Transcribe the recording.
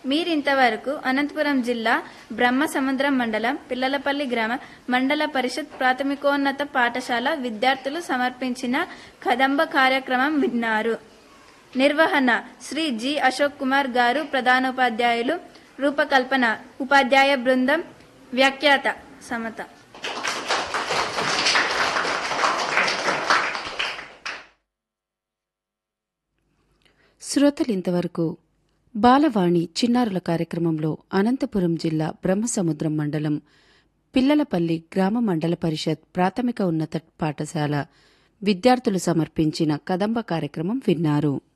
మీరింతవరకు అనంతపురం జిల్లా బ్రహ్మసముద్రం మండలం పిల్లలపల్లి గ్రామ మండల పరిషత్ ప్రాథమికోన్నత పాఠశాల విద్యార్థులు సమర్పించిన కదంబ కార్యక్రమం విన్నారు నిర్వహణ శ్రీ జి అశోక్ కుమార్ గారు ప్రధానోపాధ్యాయులు రూపకల్పన ఉపాధ్యాయ బృందం వ్యాఖ్యాత సమత శ్రోతలింతవరకు బాలవాణి చిన్నారుల కార్యక్రమంలో అనంతపురం జిల్లా బ్రహ్మసముద్రం మండలం పిల్లలపల్లి గ్రామ మండల పరిషత్ ప్రాథమిక ఉన్నత పాఠశాల విద్యార్థులు సమర్పించిన కదంబ కార్యక్రమం విన్నారు